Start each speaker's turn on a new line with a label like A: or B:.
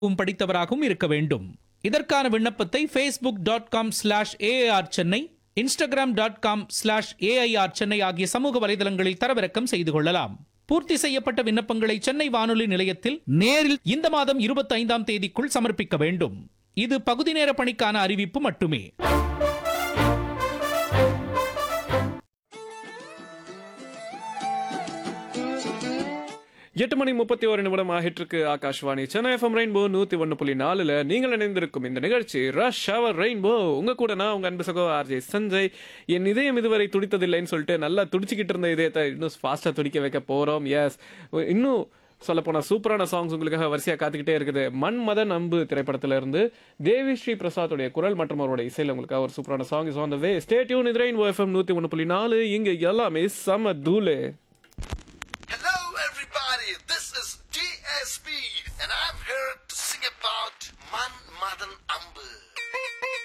A: வும் படித்தவராகவும் இருக்க வேண்டும் இதற்கான விண்ணப்பத்தை Facebook dot com slash AR Chennai Instagram dot com slash AIR Chennai ஆகிய சமூக வலைதளங்களில் தரவிறக்கம் செய்து கொள்ளலாம் பூர்த்தி செய்யப்பட்ட விண்ணப்பங்களை சென்னை வானொலி நிலையத்தில் நேரில் இந்த மாதம் இருபத்தி ஐந்தாம் தேதிக்குள் சமர்ப்பிக்க வேண்டும் இது பகுதி நேர பணிக்கான அறிவிப்பு மட்டுமே
B: எட்டு மணி முப்பத்தி ஒரு நிமிடம் ஆகிட்டு ஆகாஷ்வாணி சென்னை எஃப்எம் ரெயின்போ நூத்தி ஒன்று புள்ளி நாலுல நீங்கள் இணைந்திருக்கும் இந்த நிகழ்ச்சி ரஷ் அவர் ரெயின்போ உங்க கூட நான் உங்க அன்பு சகோ ஆர்ஜே சஞ்சய் என் இதயம் இதுவரை துடித்ததில்லைன்னு சொல்லிட்டு நல்லா துடிச்சிக்கிட்டு இருந்த இதயத்தை இன்னும் ஃபாஸ்டா துடிக்க வைக்க போறோம் எஸ் இன்னும் சொல்ல போனா சூப்பரான சாங்ஸ் உங்களுக்காக வரிசையா காத்துக்கிட்டே இருக்குது மண் மதன் அம்பு திரைப்படத்துல இருந்து தேவி ஸ்ரீ பிரசாத்துடைய குரல் மற்றும் அவருடைய இசையில் உங்களுக்காக ஒரு சூப்பரான song is on the way stay tune இது ரெயின்போ எஃப்எம் நூத்தி ஒன்று புள்ளி நாலு இங்க எல்லாமே செம தூளு
C: Hello, everybody. This is DSP, and I'm here to sing about Man Madan Ambu.